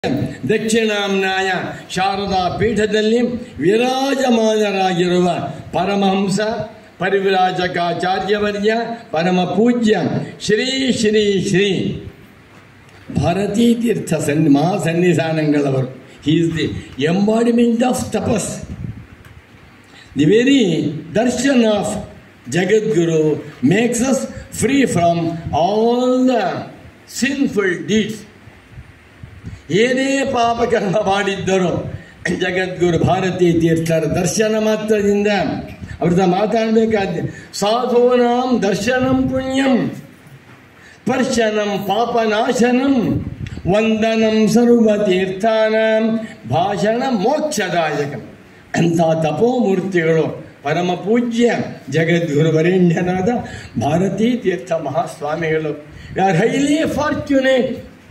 ದಕ್ಷಿಣಾಮ್ನಾಯ ಶಾರದಾ ಪೀಠದಲ್ಲಿ ವಿರಾಜಮಾನರಾಗಿರುವ ಪರಮಹಂಸ ಪರಿವಿರಾಜಕಾಚಾರ್ಯವರ್ಯ ಪರಮ ಪೂಜ್ಯ ಶ್ರೀ ಶ್ರೀ ಶ್ರೀ ಭಾರತೀ ತೀರ್ಥ ಸನ್ ಮಹಾಸನ್ನಿಧಾನಗಳವರು he is the embodiment of tapas the very darshan of Jagadguru makes us free from all the sinful deeds ಏನೇ ಪಾಪಕರ್ಮ ಮಾಡಿದ್ದರೂ ಜಗದ್ಗುರು ಭಾರತೀ ತೀರ್ಥರ ದರ್ಶನ ಮಾತ್ರದಿಂದ ಅವ್ರದ್ದು ಮಾತಾಡಬೇಕಾದ ಸಾಧೂನಾಂ ದರ್ಶನಂ ಪುಣ್ಯಂ ಸ್ಪರ್ಶನಂ ಪಾಪನಾಶನಂ ವಂದನಂ ಸರ್ವತೀರ್ಥಾನಾಂ ಭಾಷಣ ಮೋಕ್ಷದಾಯಕಂ ಅಂಥ ತಪೋಮೂರ್ತಿಗಳು ಪರಮ ಪೂಜ್ಯ ಜಗದ್ಗುರು ವರೇಣ್ಯನಾದ ಭಾರತೀ ತೀರ್ಥ ಮಹಾಸ್ವಾಮಿಗಳು ಆರ್ ಹೈಲಿ ಫಾರ್ಚುನೇಟ್